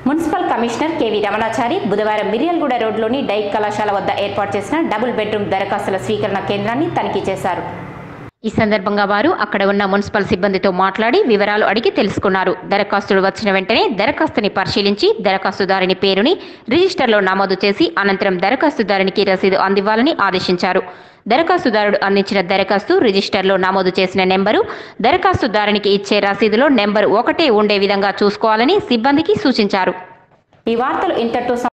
municipal commissioner KV Ramanachari బుధవారం మిర్యాలగూడ రోడ్లోని డైక్ కళాశాల వద్ద ఏర్పాటు చేసిన డబుల్ బెడ్రూమ్ దరఖాస్తుల స్వీకరణ కేంద్రాన్ని తనిఖీ చేశారు ఈ సందర్భంగా వారు అక్కడ ఉన్న మున్సిపల్ సిబ్బందితో మాట్లాడి వివరాలు అడిగి తెలుసుకున్నారు దరఖాస్తులు వచ్చిన వెంటనే దరఖాస్తుని పరిశీలించి దరఖాస్తుదారుని పేరుని రిజిస్టర్లో నమోదు చేసి అనంతరం దరఖాస్తుదారునికి రసీదు అందివ్వాలని ఆదేశించారు దరఖాస్తుదారుడు అందించిన దరఖాస్తు రిజిస్టర్లో నమోదు చేసిన నెంబరు దరఖాస్తుదారునికి ఇచ్చే రసీదులో నెంబరు ఒకటే ఉండే విధంగా చూసుకోవాలని సిబ్బందికి సూచించారు ఈ వార్తలు ఇంతటితో